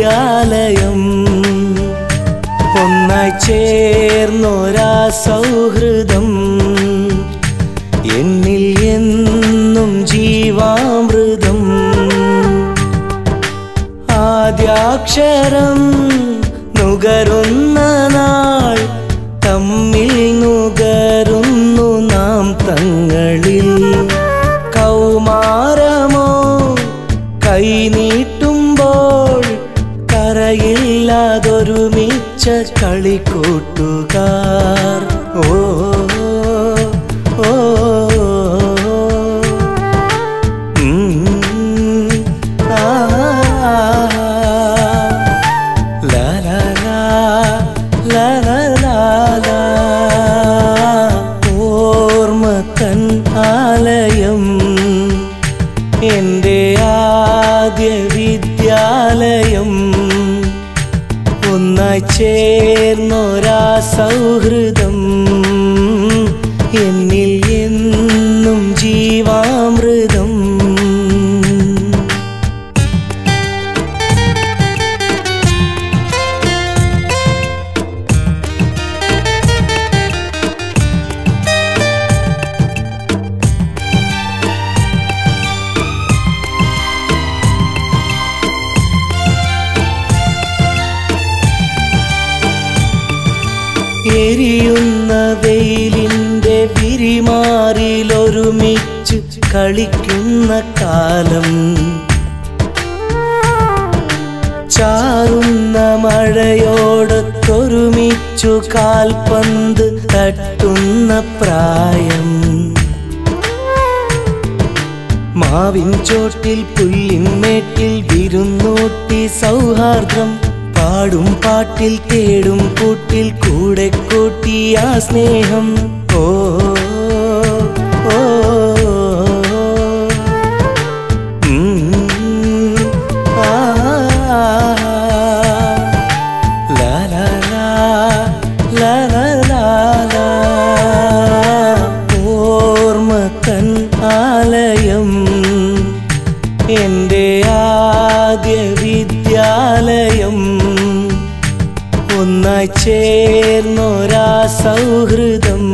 വിദ്യാലയം ഒന്നായി ചേർന്നൊരാ സൗഹൃദം എന്നിൽ എന്നും ജീവാമൃതം ആദ്യാക്ഷരം നുകരുന്ന നാൾ തമ്മിൽ നുകരുന്നു നാം തങ്ങളിൽ കൗമാരമോ കൈനീട്ടുമ്പോൾ കരയില്ലാതൊരുമിച്ച കളിക്കൂട്ടുകാർ ഓ ഓ, ഓ ഉം, ആ, ലാ, ലാ, ലാ, ലാ, ലാ, ലാ, ലാ. ഓർമ്മ തൻ ആലയം എൻ്റെ ആദ്യ വിദ്യാലയം ഒന്നായി ചേർന്നൊരാ സൗഹൃദം എന്നിൽ എന്നും ജീവാമൃതം എരിയുന്ന വെയിലിൻ്റെ വിരിമാറിലൊരുമിച്ച് കളിക്കുന്ന കാലം ചാറുന്ന മഴയോടൊത്തൊരുമിച്ചു കാൽപന്ത് തട്ടുന്ന പ്രായം മാവിൻ ചോട്ടിൽ പുല്ലിന്മേട്ടിൽ വിരുന്നൂട്ടി സൗഹാർദ്ദം പാടും പാട്ടിൽ തേടും കൂട്ടിൽ കൂടെ കൂട്ടി ആ സ്നേഹം ഓ ഓ, ഉം, ആ, ലാ, ലാ, ലാ, ലാ, ലാ, ലാ, ലാ. ഓർമ്മ തൻ ആലയം എൻ്റെ ആദ്യ വിദ്യാലയം ഒന്നായി ചേർന്നൊരാ സൗഹൃദം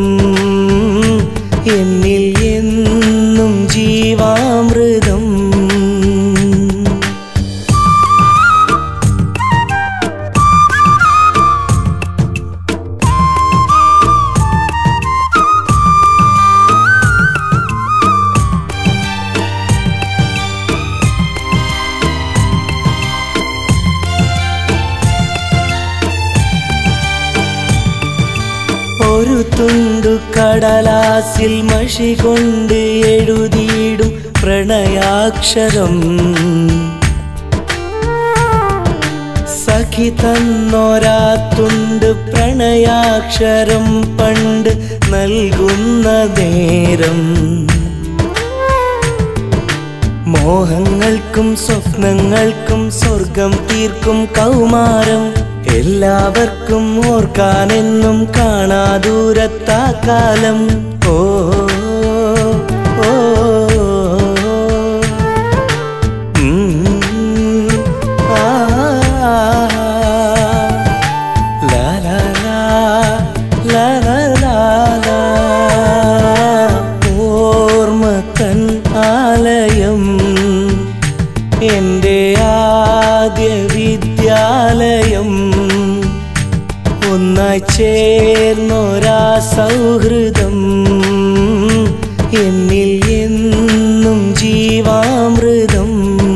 എന്നിൽ എന്നും ജീവാമൃതം ഒരു തുണ്ടു കടലാസിൽ മഷി കൊണ്ട് എഴുതിയിടും പ്രണയാക്ഷരം സഖി തന്നൊരാ തുണ്ട് പ്രണയാക്ഷരം പണ്ട് നൽകുന്ന നേരം മോഹങ്ങൾക്കും സ്വപ്നങ്ങൾക്കും സ്വർഗം തീർക്കും കൗമാരം എല്ലാവർക്കും ഓർക്കാനെന്നും കാണാ ദൂരത്താ കാലം ഓ ഓ, ഉം, ആ, ലാ, ലാ, ലാ, ലാ, ലാ, ലാ, ലാ. ഓർമ്മ തൻ ആലയം എൻ്റെ ആദ്യ വിദ്യാലയം ഒന്നായി ചേർന്നൊരാ സൗഹൃദം എന്നിൽ എന്നും ജീവാമൃതം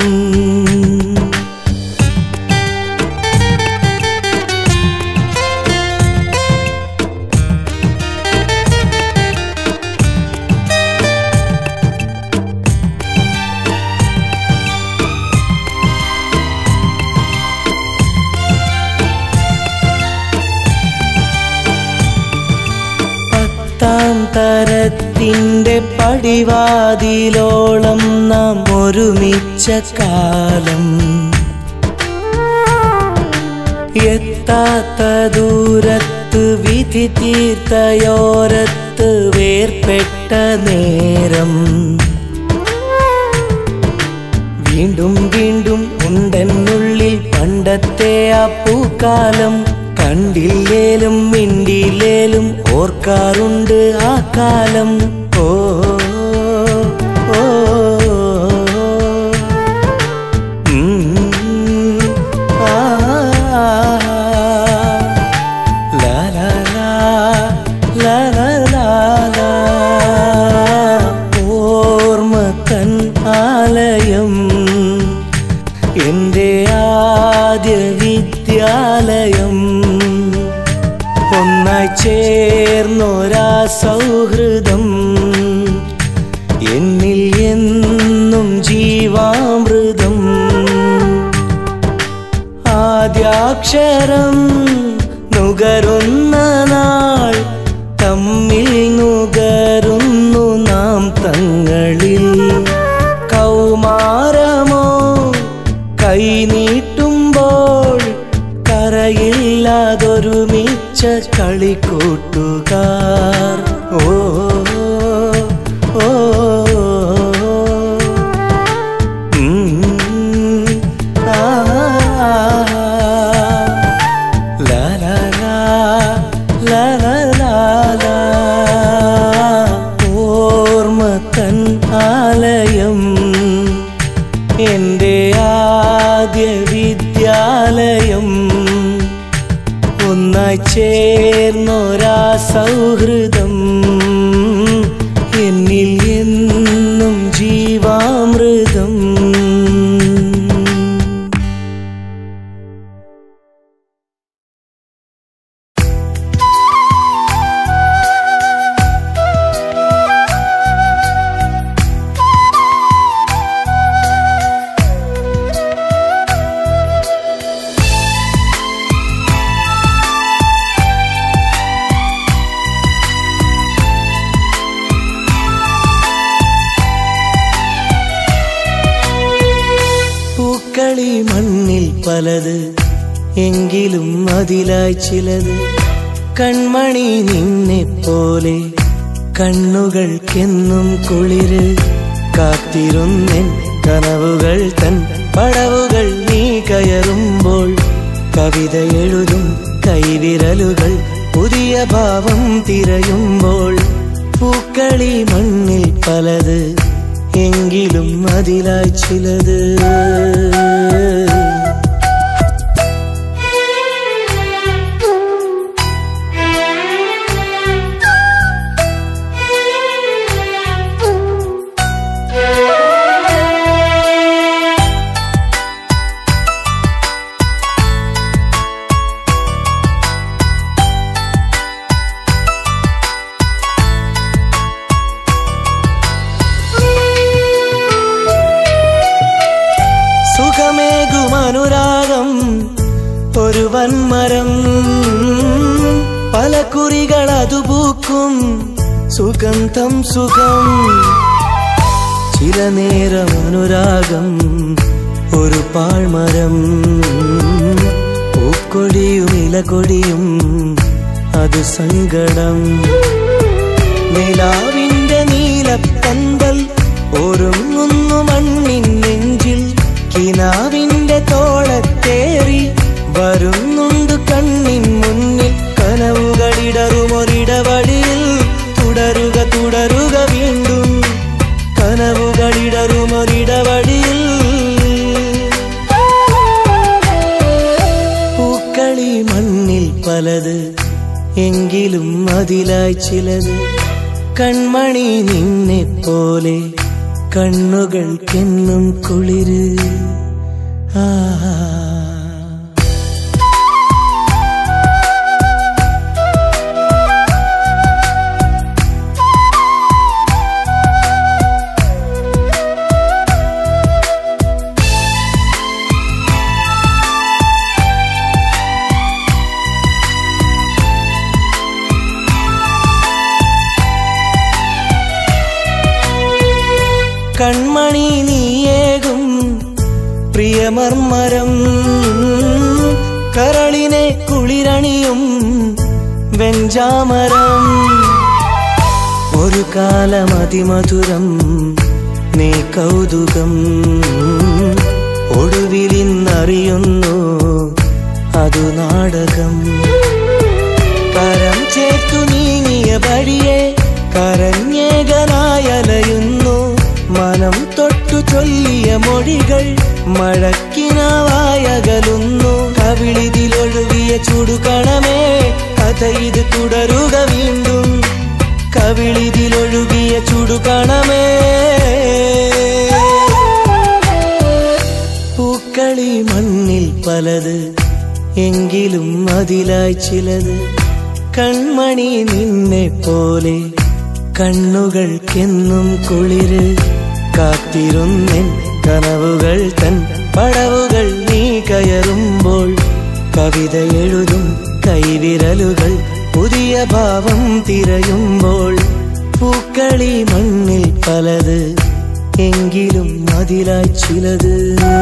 പത്താം തരത്തിൻ്റെ പടിവാതിലോളം നാം ഒരുമിച്ച കാലം എത്താത്ത ദൂരത്ത് വിധി തീർത്തയോരത്ത് വേർപെട്ട നേരം വീണ്ടും വീണ്ടും ഉണ്ടെന്നുള്ളിൽ പണ്ട് പണ്ടത്തെ ആ പൂക്കാലം കണ്ടില്ലേലും മിണ്ടില്ലേലും ഓർക്കാറുണ്ട് ആ കാലം ഓ ഓ ഉം, ആ, ലാ, ലാ, ലാ, ലാ, ലാ, ലാ, ലാ. ഓർമ്മ തൻ ആലയം എന്റെ ആദ്യ വിദ്യാലയം ഒന്നായി ചേർന്നൊരാ സൗഹൃദം എന്നിൽ എന്നും ജീവാമൃതം ആദ്യാക്ഷരം നുകരുന്ന നാൾ തമ്മിൽ നുകരുന്നു നാം തങ്ങളിൽ കൗമാരമോ കൈനീട്ടുമ്പോൾ കരയില്ലാതൊരുമിച്ച കളിക്കൂട്ടുകാർ ഓ ഓ ഉം, ആ, ലാ, ലാ, ലാ, ലാ, ലാ, ലാ, ലാ. ഓർമ്മ തൻ ആലയം എന്റെ ആദ്യ വിദ്യാലയം ഒന്നായി ചേർന്നൊരാ സൗഹൃദം എന്നിൽ എന്നും ജീവാമൃതം പൂക്കളി മണ്ണിൽ പലത് എങ്കിലും അതിലായി ചിലത് കൺമണി നിന്നെ പോലെ കണ്ണുകൾക്കെന്നും കുളിര് കാത്തിരുന്നെൻ കനവുകൾ തൻ പടവുകൾ നീ കയറുമ്പോൾ കവിത എഴുതും കൈവിരലുകൾ പുതിയ ഭാവം തിരയുമ്പോൾ പൂക്കളി മണ്ണിൽ പലത് എങ്കിലും അതിലായി ചിലത് സുഖമേകും അനുരാഗം ഒരു വൻമരം പല കുറികൾ അതു പൂക്കും സുഗന്ധം സുഖം ചില നേരം അനുരാഗം ഒരു പാഴ്മരം പൂക്കൊടിയും ഇലകൊടിയും അത് സങ്കടം നിലാവിന്റെ നീലപ്പന്തൽ ഒരുങ്ങുന്നു മണ്ണിൻ നെഞ്ചിൽ കിനാവിന്റെ തോളത്തേറി വരുന്നുണ്ട് കണ്ണിൻ മുന്നിൽ കനവുകളിടറുമൊരിടവഴിയിൽ തുടരുക തുടരുക വീണ്ടും കനവുകളിടറുമൊരിടവഴിയിൽ പൂക്കളി മണ്ണിൽ പലത് എങ്കിലും അതിലായി ചിലത് കൺമണി നിന്നെ പോലെ കണ്ണുകൾക്കെന്നും കുളിര് ആ കൺമണി നീയേകും പ്രിയമർമരം കരളിനെ കുളിരണിയും വെഞ്ചാമരം ഒരു കാലം അതിമധുരം നീ കൗതുകം ഒടുവിലിന്നറിയുന്നു അതു നാടകം കരം ചേർത്തു നീങ്ങിയ വഴിയെ കരഞ്ഞേകനായലയുന്നു മനം തൊട്ടു ചൊല്ലിയ മൊഴികൾ മഴക്കിനാവായകലുന്നു കവിളിതിലൊഴുകിയ ചുടുകണമേ കഥ ഇത് തുടരുക വീണ്ടും കവിളിതിലൊഴുകിയ ചുടുകണമേ പൂക്കളി മണ്ണിൽ പലത് എങ്കിലും അതിലായി ചിലത് കൺമണി നിന്നെ പോലെ കണ്ണുകൾക്കെന്നും കുളിര് കാത്തിരുന്നെൻ കനവുകൾ തൻ പടവുകൾ നീ കയറുമ്പോൾ കവിത എഴുതും കൈവിരലുകൾ പുതിയ ഭാവം തിരയുമ്പോൾ പൂക്കളി മണ്ണിൽ പലത് എങ്കിലും അതിലായി ചിലത്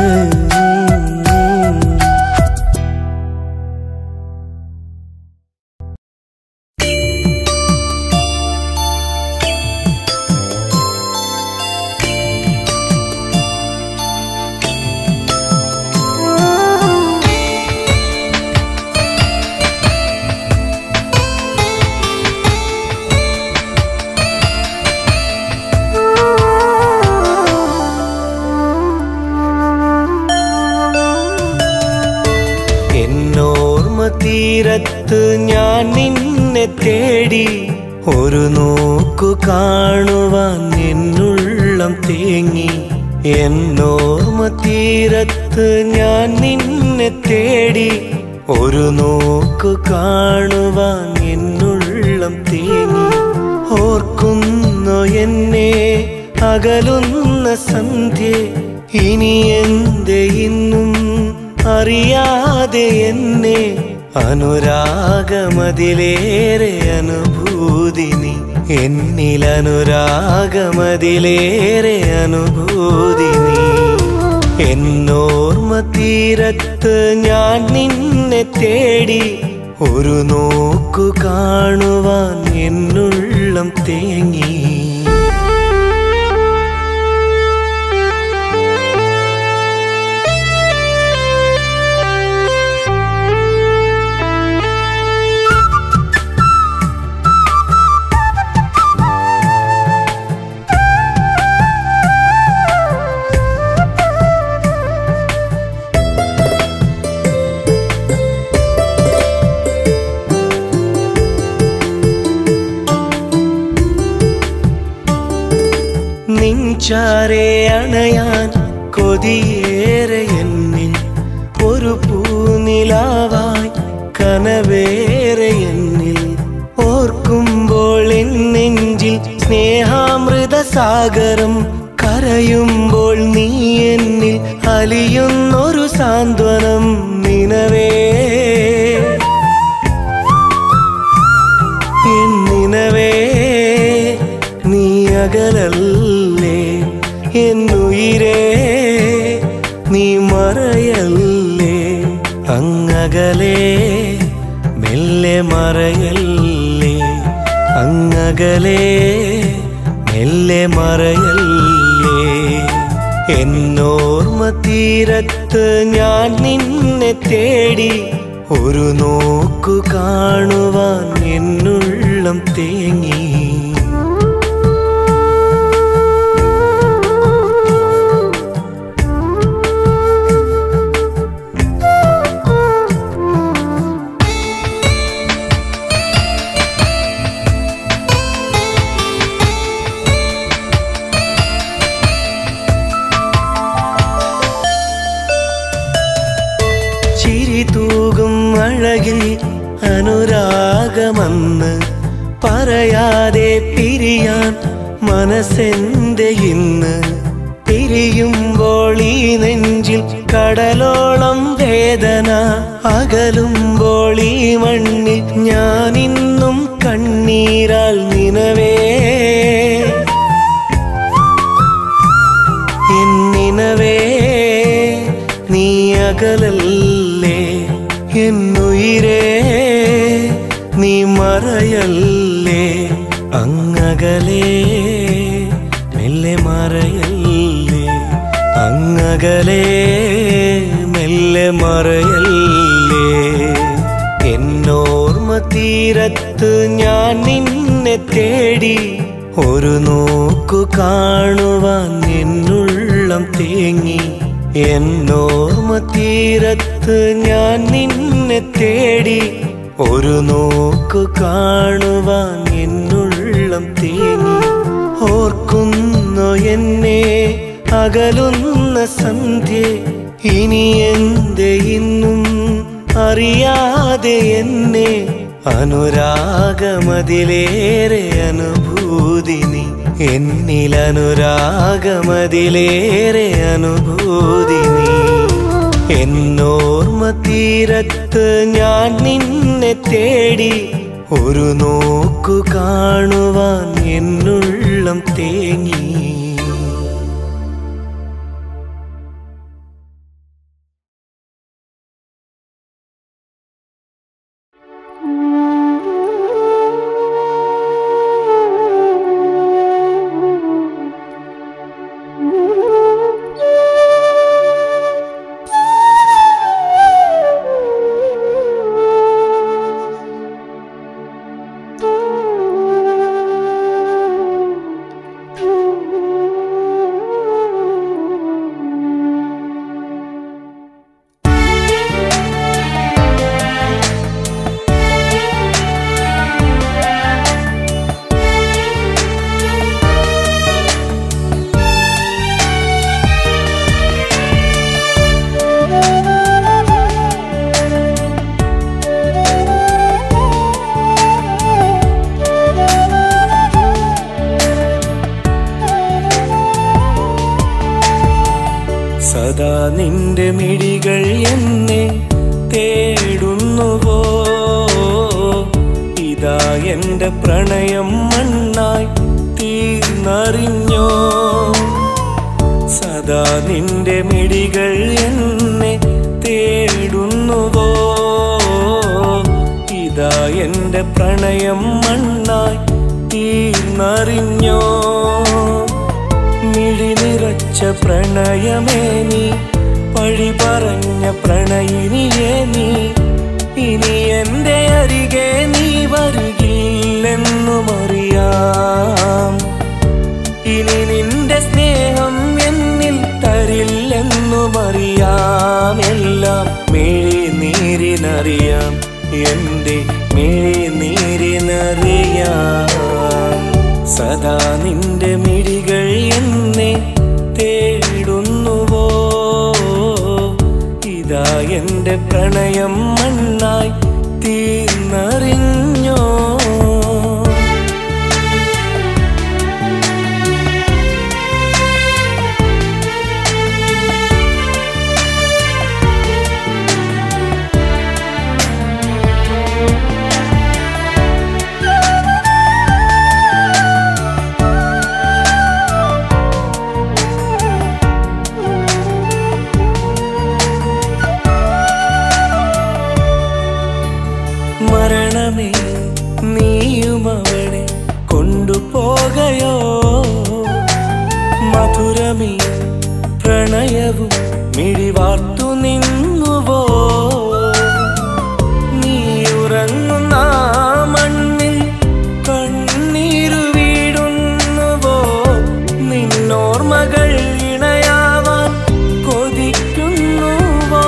എന്നോർമ്മ തീരത്ത് ഞാൻ നിന്നെ തേടി ഒരു നോക്കു കാണുവാൻ എന്നുള്ളം തേങ്ങി എന്നോർമ്മ തീരത്ത് ഞാൻ നിന്നെ തേടി ഒരു നോക്കു കാണുവാൻ എന്നുള്ളം തേങ്ങി ഓർക്കുന്നു എന്നെ അകലുന്ന സന്ധ്യ ഇനി എന്റെ ഇന്നും അറിയാതെ എന്നെ അനുരാഗമതിലേറെ അനുഭൂതി നീ എന്നിൽ അനുരാഗമതിലേറെ അനുഭൂതി നീ എന്നോർമ്മ തീരത്ത് ഞാൻ നിന്നെ തേടി ഒരു നോക്കു കാണുവാൻ എന്നുള്ളം തേങ്ങി നിഞ്ചാരെ അണയാൻ കൊതിയേറെ എന്നിൽ ഒരു പൂനിലാവായി കനവേറെ എന്നിൽ ഓർക്കുമ്പോൾ എൻ നെഞ്ചിൽ സ്നേഹാമൃത സാഗരം കരയുമ്പോൾ നീ എന്നിൽ അലിയുന്നൊരു സാന്ത്വനം നിനവേ എൻ നിനവേ നീ അകലല്ലേ എന്നുയിരേ നീ മറയല്ലേ അങ്ങകലേ മെല്ലെ മറയല്ലേ അങ്ങകലേ മെല്ലെ മറയല്ലേ എന്നോർമ്മ തീരത്ത് ഞാൻ നിന്നെ തേടി ഒരു നോക്കു കാണുവാൻ എന്നുള്ളം തേങ്ങി ചിരി തൂകും അഴകിൽ അനുരാഗമെന്ന് പറയാതെ പിരിയാൻ മനസ്സെന്റെ ഇന്ന് പിരിയുമ്പോൾ ഈ നെഞ്ചിൽ കടലോളം വേദന അകലുമ്പോൾ ഈ മണ്ണിൽ ഞാനിന്നും കണ്ണീരാൽ നിനവേ എന്നിനവേ നീ അകലല്ലേ എന്നുയിരേ നീ മറയല്ലേ അങ്ങകലേ മെല്ലെ മറയല്ലേ അങ്ങകലേ മെല്ലെ മറയല്ലേ തീരത്ത് ഞാൻ നിന്നെ തേടി ഒരു നോക്കു കാണുവാൻ എന്നുള്ളം തേങ്ങി എന്നോർമ്മ തീരത്ത് ഞാൻ നിന്നെ തേടി ഒരു നോക്കു കാണുവാൻ എന്നുള്ളം തേങ്ങി ഓർക്കുന്നു എന്നെ അകലുന്ന സന്ധ്യ ഇനി എന്റെ ഇന്നും അറിയാതെ എന്നെ അനുരാഗമതിലേറെ അനുഭൂതി നീ എന്നിൽ അനുരാഗമതിലേറെ അനുഭൂതി നീ എന്നോർമ്മ തീരത്ത് ഞാൻ നിന്നെ തേടി ഒരു നോക്കു കാണുവാൻ എന്നുള്ളം തേങ്ങി സദാ നിന്റെ മിഴികൾ എന്നെ തേടുന്നുവോ ഇതാ എന്റെ പ്രണയം മണ്ണായി തീർന്നറിഞ്ഞോ സദാ നിന്റെ മിഴികൾ എന്നെ തേടുന്നുവോ ഇതാ എന്റെ പ്രണയം മണ്ണായി തീർന്നറിഞ്ഞോ മിഴി നിറച്ച പ്രണയമേ നീ പഴി പറഞ്ഞ പ്രണയിനിയേ നീ ഇനി എന്റെ അരികെ നീ വരുകില്ലെന്നും അറിയാം ഇനി നിന്റെ സ്നേഹം എന്നിൽ തരില്ലെന്നും അറിയാം എല്ലാം മിഴി നീരിനറിയാം എന്റെ മിഴി നീരിനറിയാം സദാ നിന്റെ മിഴികൾ എന്നെ തേടുന്നുവോ ഇതാ എന്റെ പ്രണയം മണ്ണായി തീർന്നറിഞ്ഞോ മരണമേ നീയും അവളെ കൊണ്ടുപോകയോ മധുരമേ പ്രണയവും മിഴിവാർത്തു നിന്നുവോ നീ ഉറങ്ങുന്ന ആ മണ്ണിൽ കണ്ണീരു വീടുന്നുവോ നിന്നോർമകൾ ഇണയാവാൻ കൊതിക്കുന്നുവോ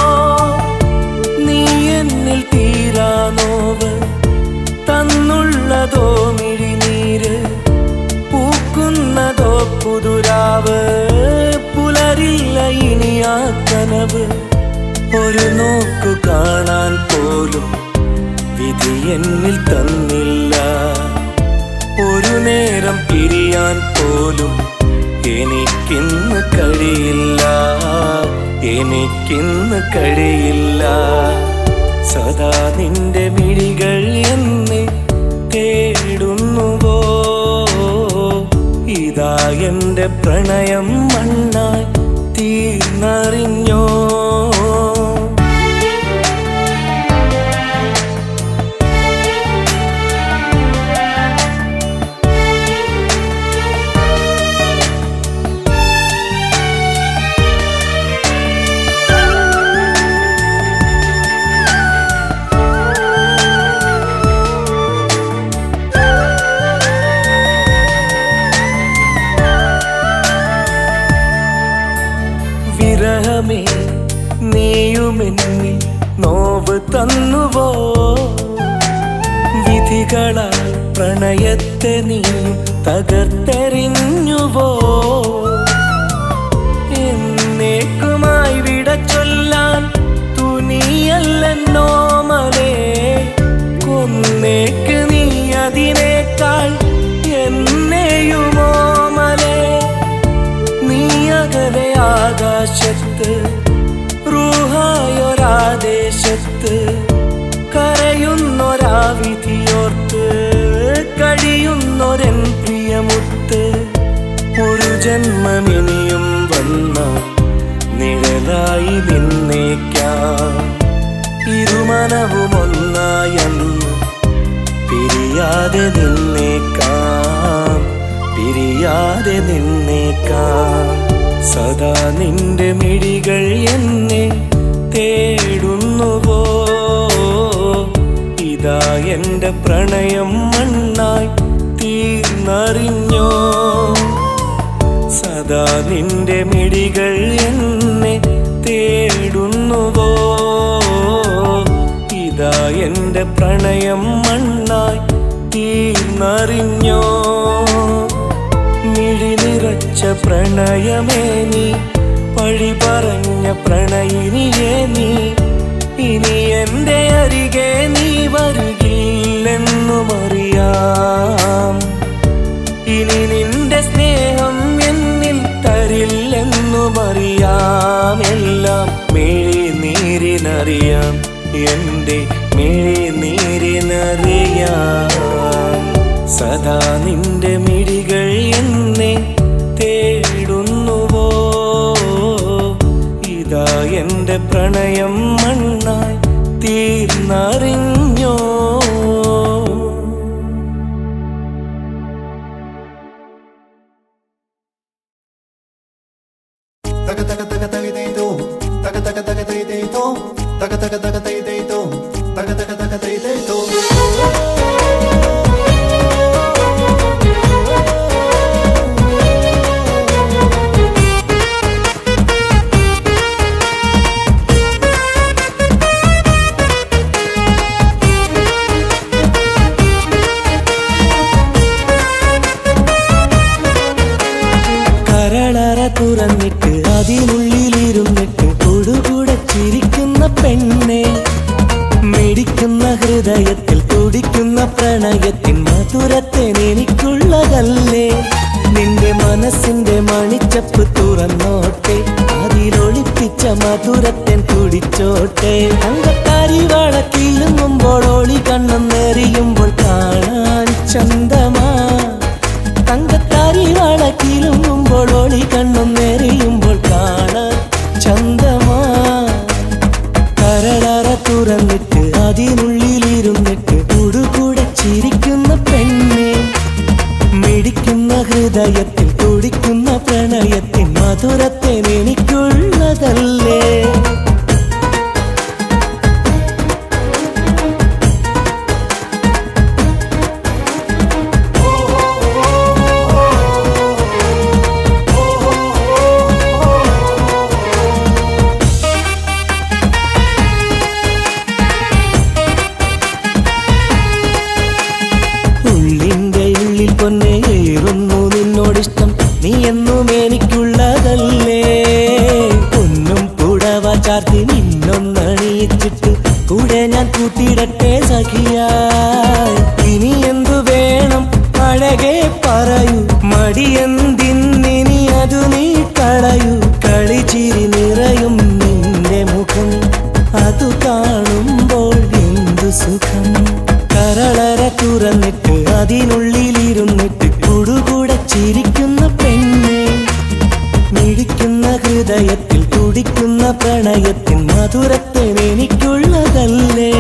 നീ എന്നിൽ തീരാ നോവ് തന്നുള്ളതോ മിഴിനീര് പൂക്കുന്നതോ പുതുരാവ് പുലരില്ല ഇനി ആ കനവ് ഒരു നോക്കു കാണാൻ പോലും വിധി എന്നിൽ തന്നില്ല ഒരു നേരം പിരിയാൻ പോലും എനിക്കിന്ന് കഴിയില്ല എനിക്കിന്ന് കഴിയില്ല സദാ നിന്റെ മിഴികൾ എന്നെ തേടുന്നുവോ ഇതാ എന്റെ പ്രണയം മണ്ണായി തീർന്നറിഞ്ഞോ കാലമേ നീയുമെന്നിൽ നോവ് തന്നുവോ വിധികളാൽ പ്രണയത്തെ നീയും തകർത്തെറിഞ്ഞുവോ എന്നേക്കുമായി വിട ചൊല്ലാൻ തുനിയല്ലെന്നോ മലേ കൊന്നേക്ക് നീ അതിനേക്കാൾ എന്നെയുമോ മലേ നീ അകലെ ആകാശത്ത് റൂഹായൊരാദേശത്ത് കരയുന്നൊരാ വിധിയോർത്ത് കഴിയുന്നൊരൻ പ്രിയമുത്ത് ഒരു ജന്മമിനിയും വന്ന നിഴലായി നിന്നേക്കാം ഇരുമനവും ഒന്നായെന്ന് പിരിയാതെ നിന്നേക്കാം പിരിയാതെ നിന്നേക്കാം സദാ നിന്റെ മിഴികൾ എന്നെ തേടുന്നുവോ ഇതാ എന്റെ പ്രണയം മണ്ണായി തീർന്നറിഞ്ഞോ സദാ നിന്റെ മിഴികൾ എന്നെ തേടുന്നുവോ ഇതാ എന്റെ പ്രണയം മണ്ണായി തീർന്നറിഞ്ഞോ മിഴി നിറച്ച പ്രണയമേ നീ പഴി പറഞ്ഞ പ്രണയിനിയേ നീ ഇനി എന്റെ അരികെ നീ വരുകില്ലെന്നുമറിയാം ഇനി നിന്റെ സ്നേഹം എന്നിൽ തരില്ലെന്നുമറിയാം എല്ലാം മിഴി നീരിനറിയാം എന്റെ മിഴി നീരിനറിയാം സദാ നിന്റെ മിഴികൾ എന്നെ തേടുന്നുവോ ഇതാ എന്റെ പ്രണയം മണ്ണായി തീർന്നറിഞ്ഞോ Taca taca taca taca tay to. Taca taca taca tay tay to. Taca taca taca tay tay to. Taca taca taca tay tay to. കരളറ തുറന്നിട്ട് അതിനുള്ളിലിരുന്നിട്ട് കൊടുകൂടെ ചിരിക്കുന്ന പെണ്ണെ മിടിക്കുന്ന ഹൃദയത്തിൽ തുടിക്കുന്ന പ്രണയത്തിൻ മധുരത്തെ എനിക്കുള്ളതല്ലേ നിന്റെ മനസ്സിന്റെ മണിച്ചപ്പ് തുറന്നോട്ടെ അതിലൊളിപ്പിച്ച മധുരത്തൻ കുടിച്ചോട്ടെ തങ്കത്താരി വളക്കിലുങ്ങുമ്പോൾ ഒളി കണ്ണം നെറിയുമ്പോൾ കാണാൻ ചന്തമാ തങ്കത്താരി വളക്കിലുങ്ങുമ്പോൾ ഒളി കണ്ണും നെറിയുമ്പോൾ കാണാൻ ചന്തമാ കരളറ തുറന്നിട്ട് അതിനുള്ളിലിരുന്നിട്ട് കൂടുകൂടെ ചിരിക്കുന്ന പെണ്ണെ മിടിക്കുന്ന ഹൃദയത്തിൽ തുടിക്കുന്ന പ്രണയത്തിൻ മധുരത്തെ എനിക്കുള്ളതല്ലേ ഉള്ളിന്റെ ഉള്ളിൽ പൊന്നെ ഏറുന്നു നിന്നോടിഷ്ടം നീ എന്നും എനിക്കുള്ളതല്ലേ പൊന്നും പുടവ ചാർത്തി നിന്നൊന്നണിയിച്ചിട്ട് കൂടെ ഞാൻ കൂട്ടിയിടട്ടെ സഖിയായി ഇനി എന്തു വേണം അഴകെ പറയൂ മടിയെന്തിന്നിനി അതു നീ കളയൂ കളിച്ചിരി നിറയും നിന്റെ മുഖം അതു കാണുമ്പോൾ എന്തു സുഖം കരളര തുറന്നിട്ട് അതിനുള്ളിലിരുന്നിട്ട് കൂടുകൂടെ ചിരിക്കുന്ന പെണ്ണെ മിടിക്കുന്ന ഹൃദയത്തിൽ തുടിക്കുന്ന പ്രണയത്തിൻ മധുരത്തെ എനിക്കുള്ളതല്ലേ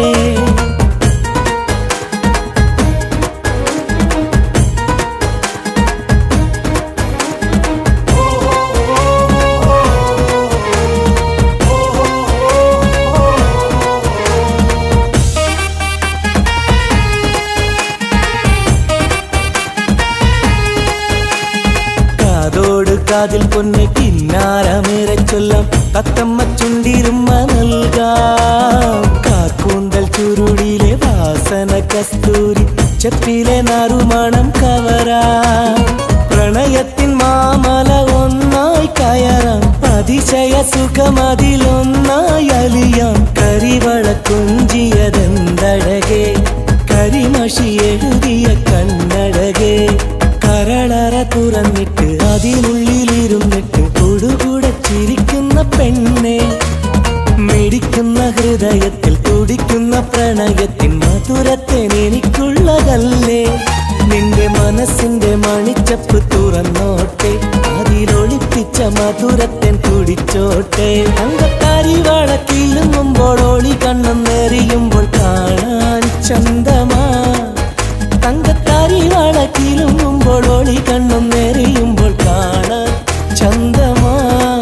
കാതോട് കാതിൽ പൊന്നെ കിന്നാരമേറെ ചൊല്ലാം തത്തമ്മ ചുണ്ടിരുമ്മ നൽകാം കാക്കൂന്തൽ ചുരുളിലെ വാസന കസ്തൂരി ചെപ്പിലെ നാറുമണം കവരാ പ്രണയത്തിൻ മാമല ഒന്നായി കയറാം അതിശയ സുഖമതിലൊന്നായി അലിയാം കരിവള കുഞ്ചിയതെന്തഴകേ കരിമഷി എഴുതിയ കണ്ണടകേ കരളറ തുറന്നിട്ട് അതിനുള്ളിലിരുന്നിട്ട് കൊടുകൂടെ ചിരിക്കുന്ന പെണ്ണെ മിടിക്കുന്ന ഹൃദയത്തിൽ തുടിക്കുന്ന പ്രണയത്തിൻ മധുരത്തേൻ എനിക്കുള്ളതല്ലേ നിന്റെ മനസ്സിന്റെ മണിച്ചപ്പ് തുറന്നോട്ടെ അതിലൊളിപ്പിച്ച മധുരത്തേൻ തുടിച്ചോട്ടെ തങ്കത്താരി വളക്കിലുങ്ങുമ്പോൾ ഒളി കണ്ണും നേറിയുമ്പോൾ കാണാൻ ചന്തമാ തങ്കത്താരി വളക്കിലുങ്ങുമ്പോൾ ഒളി കണ്ണും നേറിയുമ്പോൾ കാണാൻ ചന്തമാ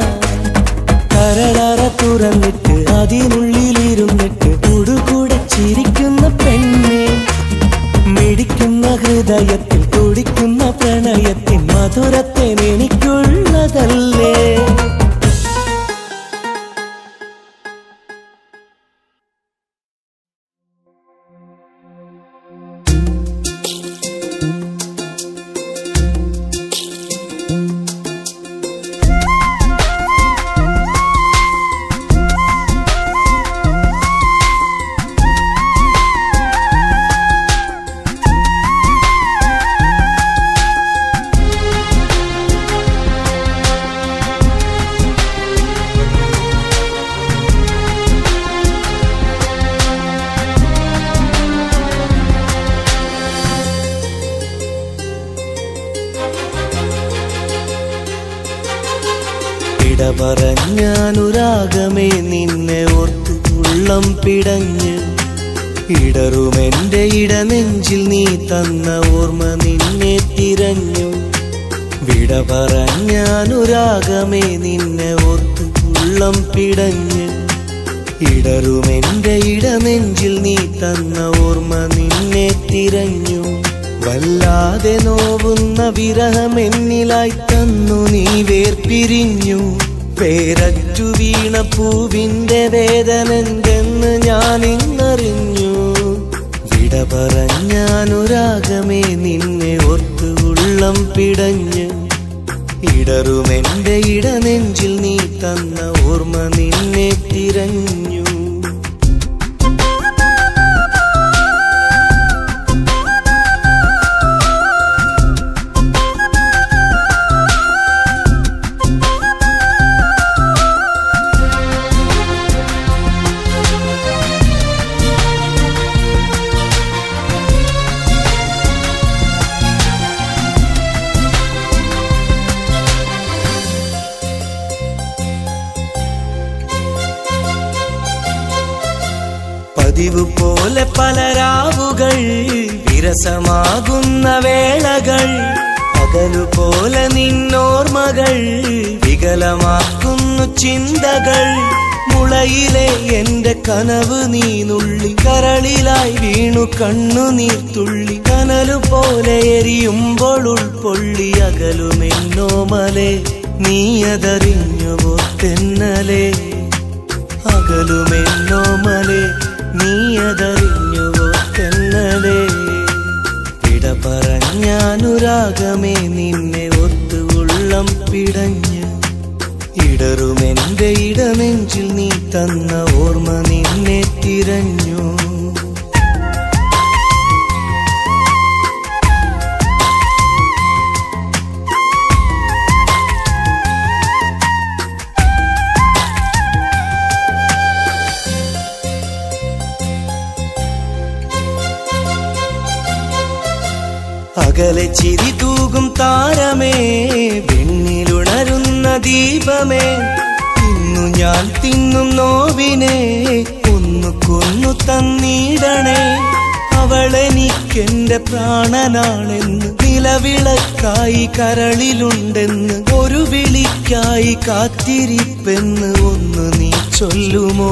കരളറ തുറന്നിട്ട് അതിനുള്ളിലിരുന്നിട്ട് ഉടുകൂടെ ചിരിക്കുന്ന പെണ്ണെ മിടിക്കുന്ന ഹൃദയത്തിൽ തുടിക്കുന്ന പ്രണയത്തിൻ മധുരത്തെ എനിക്കുള്ളതല്ലേ ഇട പറഞ്ഞാനുരാഗമേ നിന്നെ ഓർത്തു ഉള്ളം പിടഞ്ഞ് ഇടറുമെന്റെ ഇടനെഞ്ചിൽ നീ തന്ന ഓർമ്മ നിന്നെ തിരഞ്ഞു വിട പറഞ്ഞാനുരാഗമേ നിന്നെ ഓർത്തു ഉള്ളം പിടഞ്ഞ് ഇടറുമെന്റെ ഇടനെഞ്ചിൽ നീ തന്ന ഓർമ്മ നിന്നെ തിരഞ്ഞു വല്ലാതെ നോവുന്ന വിരഹം എന്നിലായി തന്നു നീ വേർപിരിഞ്ഞു പേരറ്റു വീണ പൂവിന്റെ വേദനെന്തെന്ന് ഞാൻ ഇന്നറിഞ്ഞു വിട പറഞ്ഞാനുരാഗമേ നിന്നെ ഓർത്ത് ഉള്ളം പിടഞ്ഞ് ഇടറുമെന്റെ ഇടനെഞ്ചിൽ നീ തന്ന ഓർമ്മ നിന്നെ തിരഞ്ഞു പതിവ് പോലെ പല രാവുകൾ വിരസമാകുന്ന വേളകൾ പകലുപോലെ നിന്നോർമകൾ വികലമാക്കുന്നു ചിന്തകൾ മുളയിലെ എന്റെ കനവ് നീ നുള്ളി കരളിലായി വീണു കണ്ണുനീർ തുള്ളി കനലു പോലെ എരിയുമ്പോൾ ഉൾപ്പൊള്ളി അകലുമെന്നോമലെ നീ അതറിഞ്ഞുവോ തെന്നലേ അകലുമെന്നോമലെ നീ അതറിഞ്ഞുവോ തെന്നലേ ഇട പറഞ്ഞാനുരാഗമേ നിന്നെ ഒത്തു ഉള്ളം പിടഞ്ഞ് ഇടറുമെന്റെ ഇടനെഞ്ചിൽ നീ തന്ന ഓർമ്മ നിന്നെ തിരഞ്ഞു അകലെ ചിരി തൂകും താരമേ വെണ്ണിലുണരുന്ന ദീപമേ ഇന്നു ഞാൻ തിന്നും നോവിനെ ഒന്നു കൊന്നു തന്നിടണേ അവളെനിക്കെന്റെ പ്രാണനാണെന്ന് നിലവിളക്കായി കരളിലുണ്ടെന്ന് ഒരു വിളിക്കായി കാത്തിരിപ്പെന്ന് ഒന്ന് നീ ചൊല്ലുമോ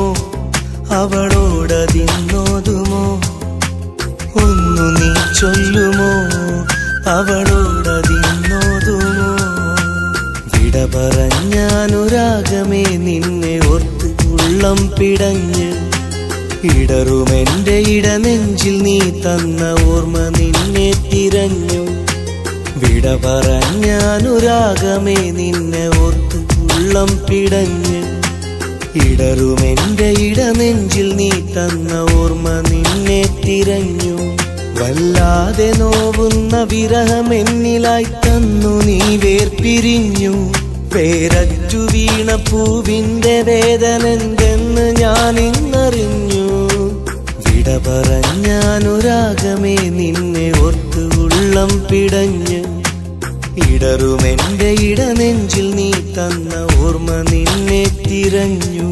അവളോടതിന്നോതുമോ ഒന്നു നീ ചൊല്ലുമോ അവളോടതിന്നോതുമോ വിട വിട പറഞ്ഞാനുരാഗമേ നിന്നെ ഓർത്ത് ഉള്ളം പിടഞ്ഞ് ഇടറുമെന്റെ ഇടനെഞ്ചിൽ നീ തന്ന ഓർമ്മ നിന്നെ തിരഞ്ഞു വിട പറഞ്ഞാനുരാഗമേ നിന്നെ ഓർത്ത് ഉള്ളം പിടഞ്ഞ് ഇടറുമെന്റെ ഇടനെഞ്ചിൽ നീ തന്ന ഓർമ്മ നിന്നെ തിരഞ്ഞു വല്ലാതെ നോവുന്ന വിരഹം എന്നിലായി തന്നു നീ വേർപിരിഞ്ഞു പേരറ്റു വീണ പൂവിന്റെ വേദനെന്തെന്ന് ഞാൻ ഇന്നറിഞ്ഞു വിട പറഞ്ഞാനുരാഗമേ നിന്നെ ഓർത്ത് ഉള്ളം പിടഞ്ഞ് ഇടറുമെന്റെ ഇടനെഞ്ചിൽ നീ തന്ന ഓർമ്മ നിന്നെ തിരഞ്ഞു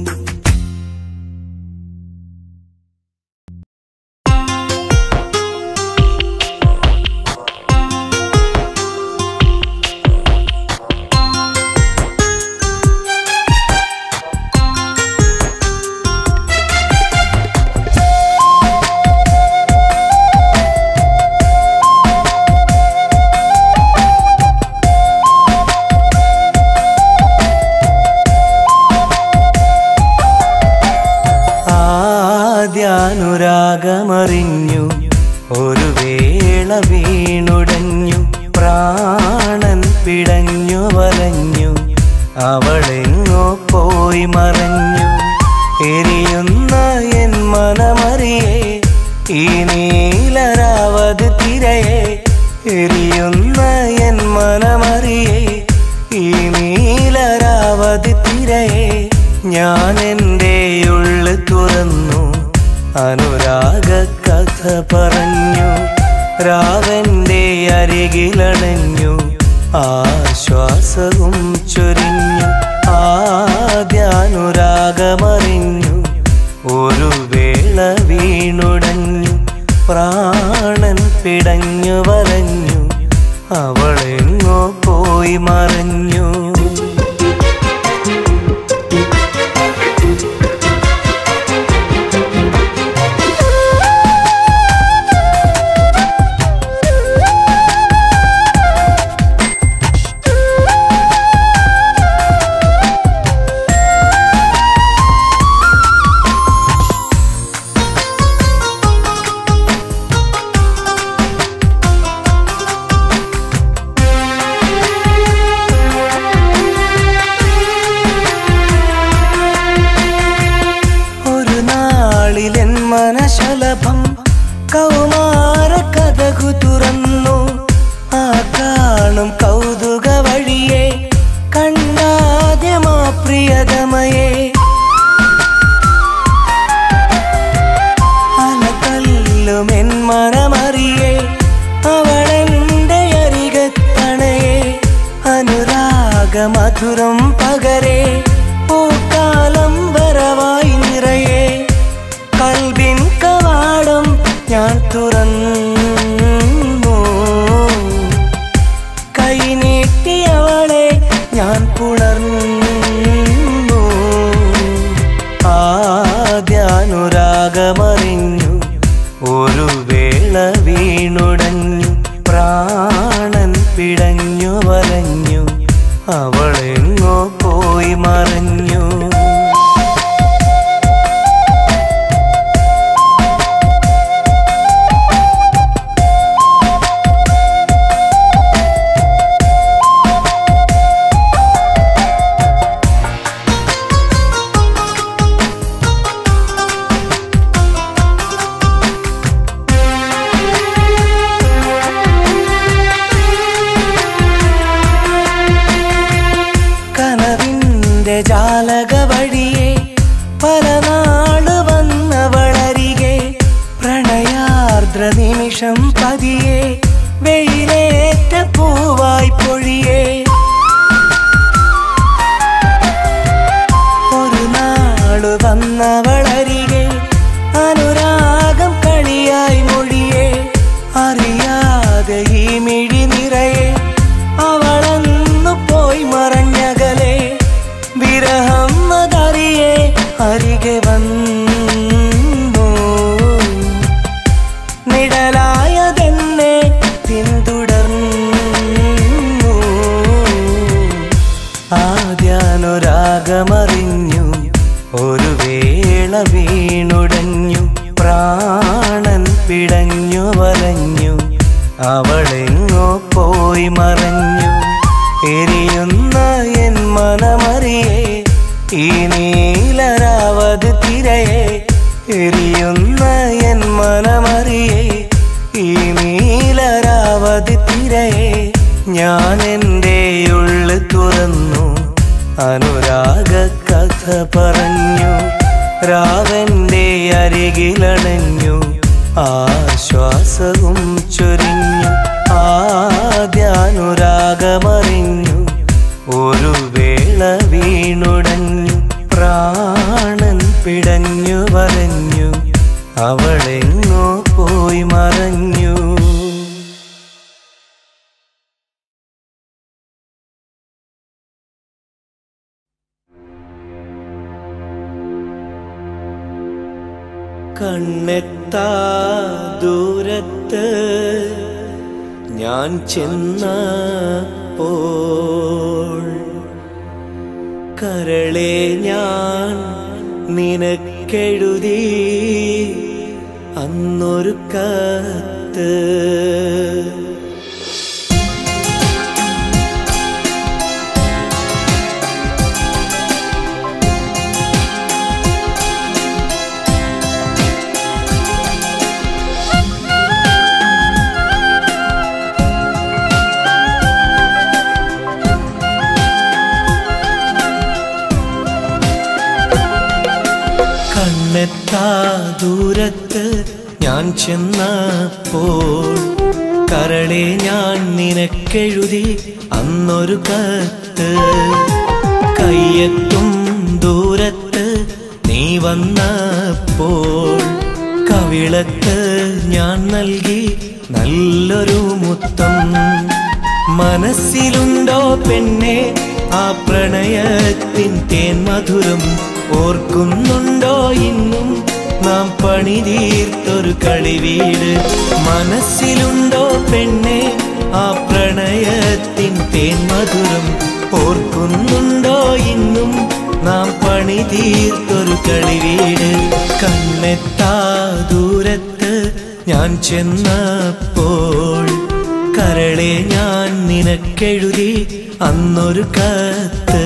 ആദ്യാനുരാഗമറിഞ്ഞു ഒരു വേള വീണുടഞ്ഞു പ്രാണൻ പിടഞ്ഞു വലഞ്ഞു അവളെങ്ങോ പോയി മറഞ്ഞു എരിയുന്ന എൻ മനമറിയേ ഈ നീലരാവത് തിരയെ എരിയുന്ന എൻ മനമറിയേ ഈ നീലരാവത് തിരയെ ഞാൻ എൻ്റെ ഉള്ളു തുറന്നു അനുരാഗ കഥ പറഞ്ഞു രാവന്റെ അരികിലണഞ്ഞു ആശ്വാസവും ചൊരിഞ്ഞു ആദ്യാനുരാഗമറിഞ്ഞു ഒരു വേള വീണുടഞ്ഞു പ്രാണൻ പിടഞ്ഞു വലഞ്ഞു അവളെങ്ങോ പോയി മറഞ്ഞു ഒരു നാളിലെൻ മനശലഭം കൗമാര കഥകു തുറന്നു ആ കാണും കൗതുക വഴിയെ കണ്ടാദ്യമാ പ്രിയതമയെ അലതല്ലും എൻ മനമറിയെ അവളെന്റെ അരികത്തണയെ അനുരാഗമധുരം പകരെ പൂക്കാലം വരവായി നിറയെ കൽബിൻ കവാടം ഞാൻ തുറന്നു കൈനീട്ടിയവളെ ഞാൻ പുണർന്നു ആദ്യാനുരാഗമറിഞ്ഞു ഒരു വേള വീണുടഞ്ഞു പ്രാണൻ പിടഞ്ഞു വലഞ്ഞു അവളെങ്ങോ പോയി മറഞ്ഞു കനവിന്റെ ജാലക വഴിയെ പല നാള് വന്നവളരികെ പ്രണയാർദ്ര നിമിഷം പതിയെ വെയിലേറ്റ പൂവായി പൊഴിയേ ഒരു നാള് വന്നവളരികെ അനുരാഗം കളിയായി മൊഴിയെ അറിയാതെ ഈ മിഴി നിറയെ അവളന്നു പോയി മറഞ്ഞകലെ വിരഹം അതറിയെ അരികെ വന്നു നിഴലായതെന്നെ പിന്തുടർന്നു മനമറിഞ്ഞു ഒരു വേള വീണുടഞ്ഞു പ്രാണൻ പിടഞ്ഞു വലഞ്ഞു അവളെങ്ങോ പോയി മറഞ്ഞു എരിയുന്ന എൻ മനമറിയേ ഈ നീലരാവത് തിരയെ എരിയുന്ന എൻ മനമറിയേ ഈ നീലരാവതി തിരയെ ഞാൻ എൻ്റെ ഉള്ളു തുറന്നു അനുരാഗ കഥ പറഞ്ഞു രാവന്റെ അരികിലണഞ്ഞു ആശ്വാസവും ചൊരിഞ്ഞു ആദ്യാനുരാഗമറിഞ്ഞു ഒരു വേള വീണുടഞ്ഞു പ്രാണൻ പിടഞ്ഞു വരഞ്ഞു അവളെങ്ങോ പോയി മറഞ്ഞു കണ്ണെത്താ ദൂരത്ത് ഞാൻ ചെന്നപ്പോൾ കരളെ ഞാൻ നിനക്കെഴുതി അന്നൊരു കത്ത് കണ്ണെത്താ ദൂരത്ത് ഞാൻ ചെന്നപ്പോൾ കരളെ ഞാൻ നിനക്കെഴുതി അന്നൊരു കത്ത് കയ്യെത്തും ദൂരത്ത് നീ വന്നപ്പോൾ കവിളത്ത് ഞാൻ നൽകി നല്ലൊരു മുത്തം മനസ്സിലുണ്ടോ പെണ്ണെ ആ പ്രണയത്തിൻ തേൻ മധുരം ഓർക്കുന്നുണ്ടോ ഇന്നും നാം പണിതീർത്തൊരു കളിവീട് മനസ്സിലുണ്ടോ പെണ്ണെ ആ പ്രണയത്തിൻ തേൻ മധുരം ഓർക്കുന്നുണ്ടോ ഇന്നും നാം പണിതീർത്തൊരു കളിവീട് കണ്ണെത്താ ദൂരത്ത് ഞാൻ ചെന്നപ്പോൾ കരളെ ഞാൻ നിനക്കെഴുതി അന്നൊരു കത്ത്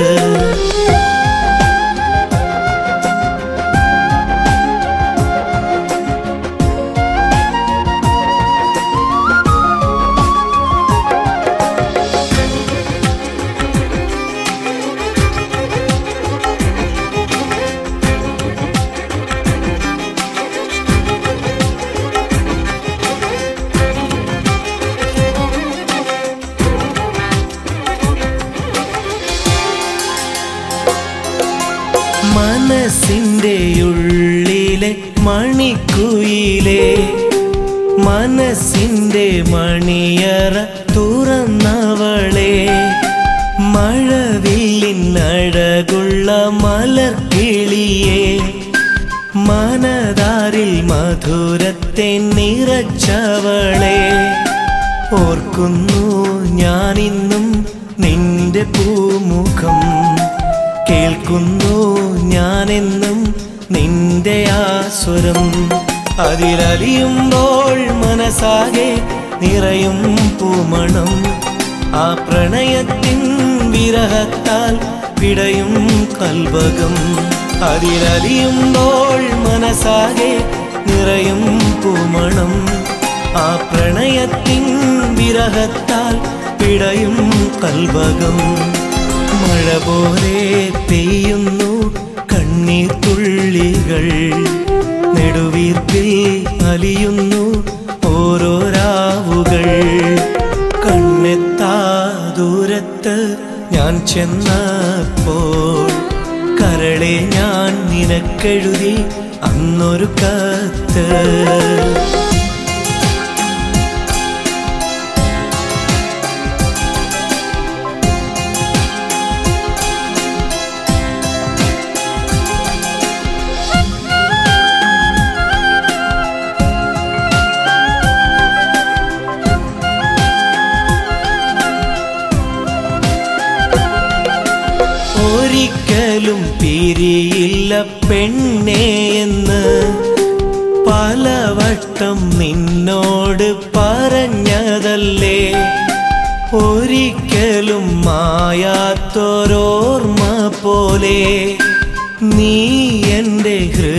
മനസ്സിൻ്റെ ഉള്ളിലെ മണിക്കുയിലെ മനസ്സിൻ്റെ മണിയറ തുറന്നവളെ മഴവില്ലിൻ അഴകുള്ള മലർക്കിളിയെ മനതാരിൽ മധുരത്തെ നിറച്ചവളെ ഓർക്കുന്നു ഞാനിന്നും നിന്റെ പൂമുഖം കേൾക്കുന്നു ഞാനെന്നും നിന്റെ ആസ്വരം അതിലലിയുമ്പോൾ മനസ്സാകെ നിറയും പൂമണം ആ പ്രണയത്തിൻ വിരഹത്താൽ പിടയും കൽവകം അതിലലിയുമ്പോൾ മനസ്സാകെ നിറയും പൂമണം ആ പ്രണയത്തിൻ വിരഹത്താൽ പിടയും കൽവകം മഴ പോലെ പെയ്യുന്നു കണ്ണീർ തുള്ളികൾ നെടുവീർപ്പിൽ അലിയുന്നു ഓരോ രാവുകൾ കണ്ണെത്താ ദൂരത്ത് ഞാൻ ചെന്നപ്പോൾ കരളെ ഞാൻ നിനക്കെഴുതി അന്നൊരു കത്ത് ഒരിക്കലും പിരിയില്ല പെണ്ണേ എന്ന് പലവട്ടം നിന്നോട് പറഞ്ഞതല്ലേ ഒരിക്കലും മായാത്തൊരോർമ്മ പോലെ നീ എൻ്റെ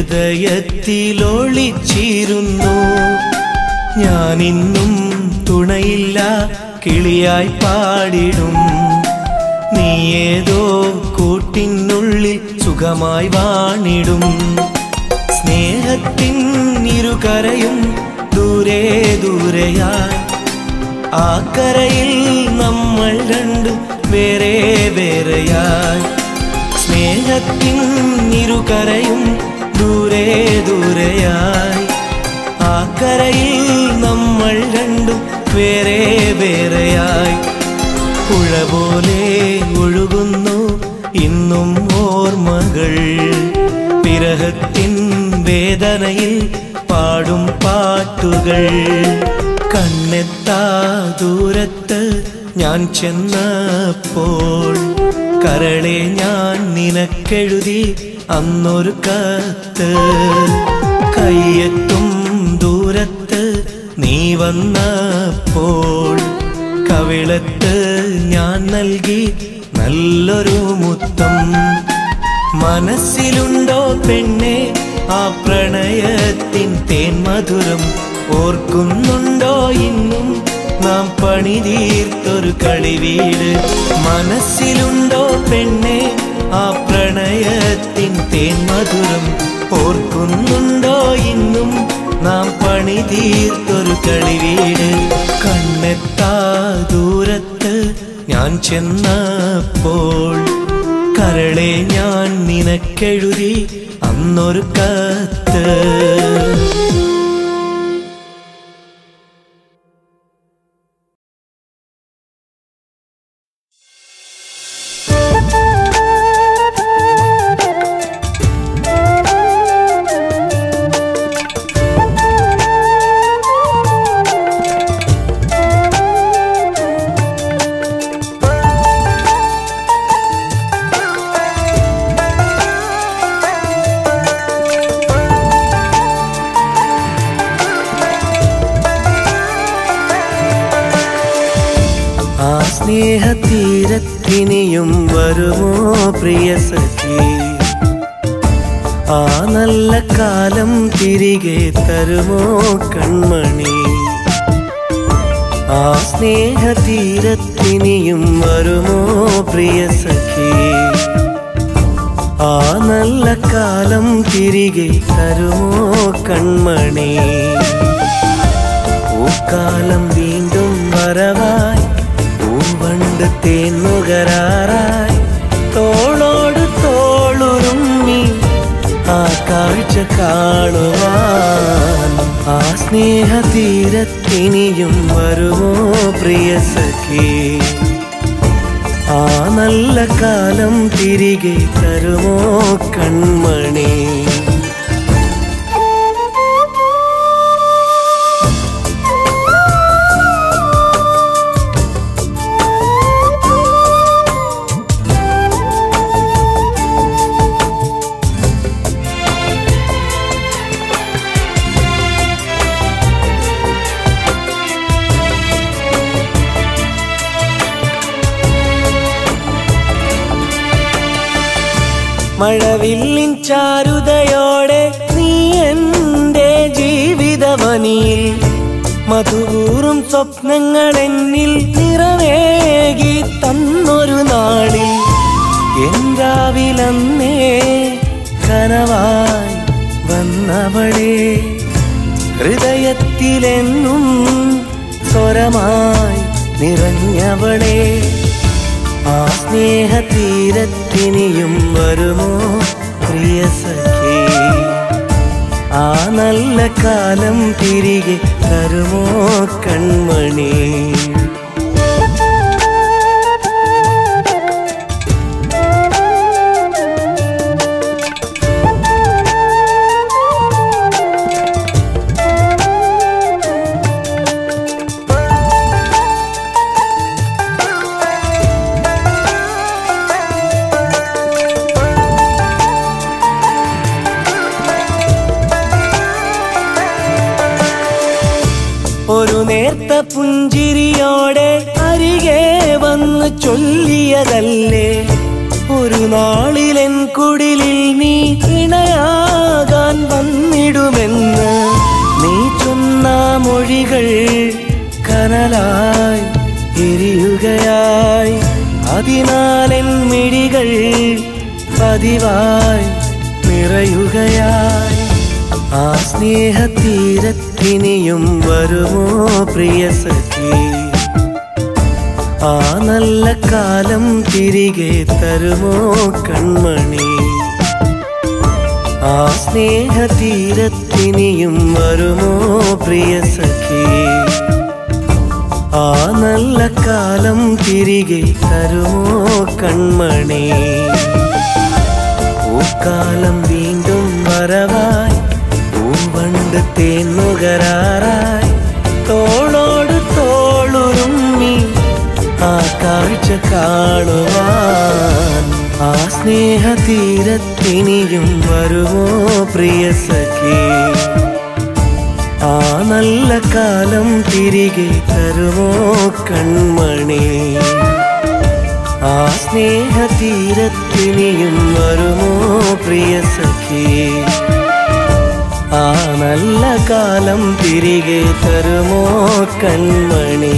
ഹൃദയത്തിലൊളിച്ചിരുന്നു ഞാനിന്നും തുണയില്ല കിളിയായി പാടിടും നീ ഏതോ കൂട്ടിനുള്ളിൽ സുഖമായി വാണിടും സ്നേഹത്തിൻ ഇരുകരയും ദൂരെ ദൂരെയായി ആ കരയിൽ നമ്മൾ രണ്ടും വേറെ വേറെയായി സ്നേഹത്തിൻ ഇരുകരയും ദൂരെ ദൂരെയായി ആ കരയിൽ നമ്മൾ രണ്ടും വേറെ വേറെയായി പുഴ പോലെ ഒഴുകുന്നു ഇന്നും ഓർമ്മകൾ വിരഹത്തിൻ വേദനയിൽ പാടും പാട്ടുകൾ കണ്ണെത്താ ദൂരത്ത് ഞാൻ ചെന്നപ്പോൾ കരളെ ഞാൻ നിനക്കെഴുതി അന്നൊരു കത്ത് കയ്യെത്തും ദൂരത്ത് നീ വന്നപ്പോൾ കവിളത്ത് ഞാൻ നൽകി നല്ലൊരു മുത്തം മനസ്സിലുണ്ടോ പെണ്ണെ ആ പ്രണയത്തിൻ തേൻ മധുരം ഓർക്കുന്നുണ്ടോ ഇന്നും നാം പണിതീർത്തൊരു കളിവീട് മനസ്സിലുണ്ടോ പെണ്ണെ ആ പ്രണയത്തിൻ തേൻ മധുരം ഓർക്കുന്നുണ്ടോ ഇന്നും നാം പണിതീർത്തൊരു കളിവീട് കണ്ണെത്താ ദൂരത്ത് ഞാൻ ചെന്നപ്പോൾ കരളെ ഞാൻ നിനക്കെഴുതി അന്നൊരു കത്ത് ആ സ്നേഹതീരത്തിനിയും വരുമോ പ്രിയ സഖി ആ നല്ല കാലം തിരികെ തരുമോ കൺമണി ആ സ്നേഹതീരത്തിനിയും വരുമോ പ്രിയ സഖി ആ നല്ല കാലം തിരികെ തരുമോ കൺമണി പൂക്കാലം വീണ്ടും വരവായി പൂവണ്ട് തേന്നുകരാറായി തോളോട് തോളുറുമ്മി ആ കാഴ്ച കാണുവാൻ ആ സ്നേഹതീരത്തിനിയും വരുമോ പ്രിയ സഖി ആ നല്ല കാലം തിരികെ തരുമോ കൺമണി മഴവില്ലിൻ ചാരുതയോടെ നീ എൻ്റെ ജീവിതവനിയിൽ മധുകൂറും സ്വപ്നങ്ങൾ എന്നിൽ നിറവേകി തന്നൊരു നാളിൽ എന്താവിലന്നേ കനവായി വന്നവളെ ഹൃദയത്തിലെന്നും സ്വരമായി നിറഞ്ഞവളെ ആ സ്നേഹതീരത്തിനിയും വരുമോ പ്രിയ സഖി ആ നല്ല കാലം തിരികെ തരുമോ കൺമണി ഒരു നേർത്ത പുഞ്ചിരിയോടെ അരികെ വന്ന് ചൊല്ലിയതല്ലേ ഒരു നാളിലെൻ കുടിലിൽ നീ ഇണയാകാൻ വന്നിടുമെന്ന് നീ ചൊന്ന മൊഴികൾ കനലായി എരിയുകയായി അതിനാലെൻ മിഴികൾ പതിവായി നിറയുകയായി ആ സ്നേഹത്തീരത്തിനിയും വരുമോ പ്രിയ സഖി ആ നല്ല കാലം തിരികെ തരുമോ കൺമണി ആ സ്നേഹതീരത്തിനിയും വരുമോ പ്രിയ സഖി ആ നല്ല കാലം തിരികെ തരുമോ കൺമണി പൂക്കാലം വീണ്ടും വരവായി പൂവണ്ട് തേന്നുകരാറായി തോളോട് തോളുരുമ്മി ആ കാഴ്ച കാണുവാൻ ആ സ്നേഹതീരത്തിനിയും വരുമോ പ്രിയ സഖി ആ നല്ല കാലം തിരികെ തരുമോ കൺമണി ആ സ്നേഹതീരത്തിനിയും വരുമോ പ്രിയ സഖി ആ നല്ല കാലം തിരികെ തരുമോ കൺമണി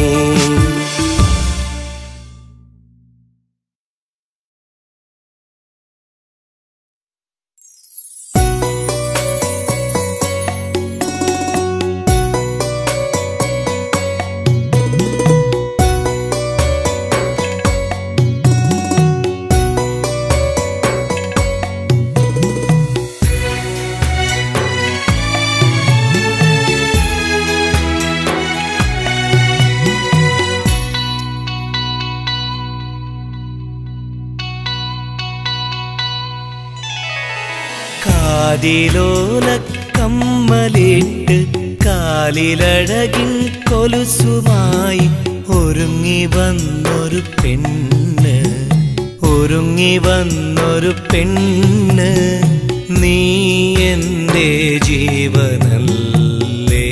കാതിലോല കമ്മലിട്ട് കാലിലഴകിൻ കൊലുസുമായി ഒരുങ്ങി വന്നൊരു പെണ്ണ് ഒരുങ്ങി വന്നൊരു പെണ്ണ് നീ എൻ്റെ ജീവനല്ലേ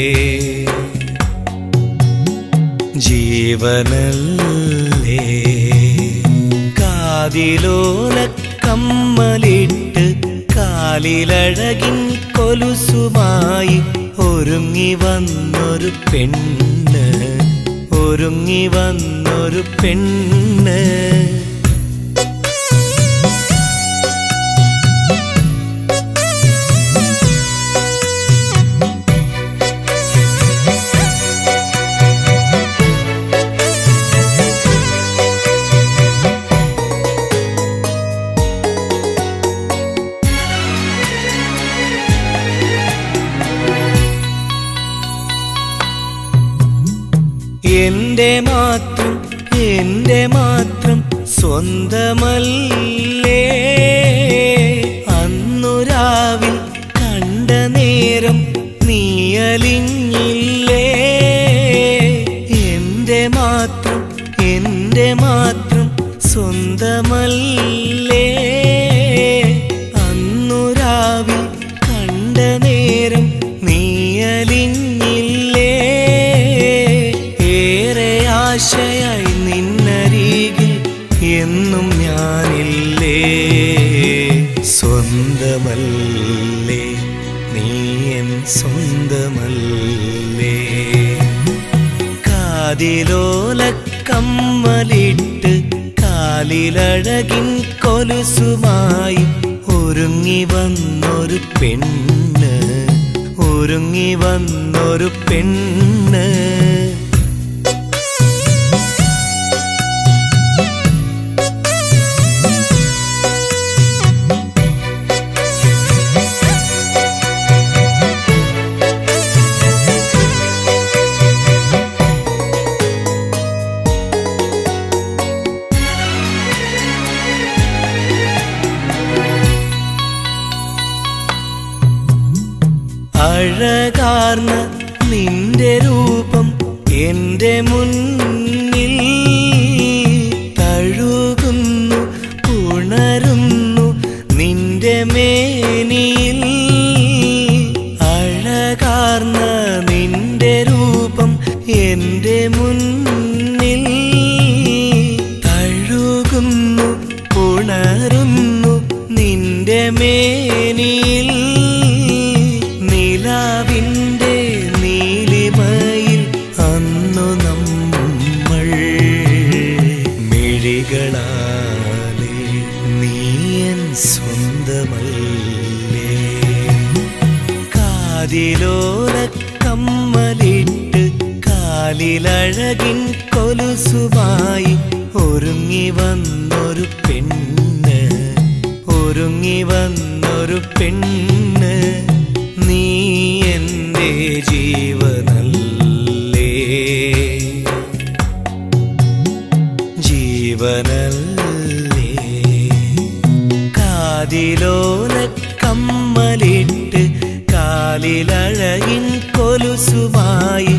ജീവനല്ലേ കാതിലോല കമ്മലിട്ട് കാലിലഴകിൻ കൊലുസുമായി ഒരുങ്ങി വന്നൊരു പെണ്ണ് ഒരുങ്ങി വന്നൊരു പെണ്ണ് എന്റെ മാത്രം എന്റെ മാത്രം സ്വന്തമല്ലേ അന്നു രാവിൽ കണ്ട നേരം നീയലിഞ്ഞില്ലേ എന്റെ മാത്രം എന്റെ മാത്രം സ്വന്തമല്ലേ അന്നു രാവിൽ കണ്ട നേരം നീയലിഞ്ഞില്ലേ ഏറെ ആശയായി നിന്നരികിൽ എന്നും ഞാനില്ലേ സ്വന്തമല്ലേ നീ എൻ സ്വന്തമല്ലേ കാതിലോല കമ്മലിട്ട് കാലിലഴകിൻ കൊലുസുമായി ഒരുങ്ങി വന്നൊരു പെണ്ണ് ഒരുങ്ങി വന്നൊരു പെണ്ണ് അഴകാർന്ന നിന്റെ രൂപം എന്റെ മുന്നിൽ തഴുകുന്നു ഉണരുന്നു നിന്റെ മേനിയിൽ അഴകാർന്ന നിന്റെ രൂപം നിന്റെ മേനിയിൽ നിലാവിൻ്റെ നീലിമയിൽ അന്നു നമ്മൾ മിഴികളാലെ നീയൻ സ്വന്തമല്ലേ കാതിലോല കമ്മലിട്ട് കാലിലഴകിൻ കൊലുസുമായി ഒരുങ്ങി വന്നൊരു പെണ്ണ് ഒരുങ്ങി വന്നൊരു പെണ്ണ് നീ എൻ്റെ ജീവനല്ലേ ജീവനല്ലേ കാതിലോല കമ്മലിട്ട് കാലിലഴകിൻ കൊലുസുമായി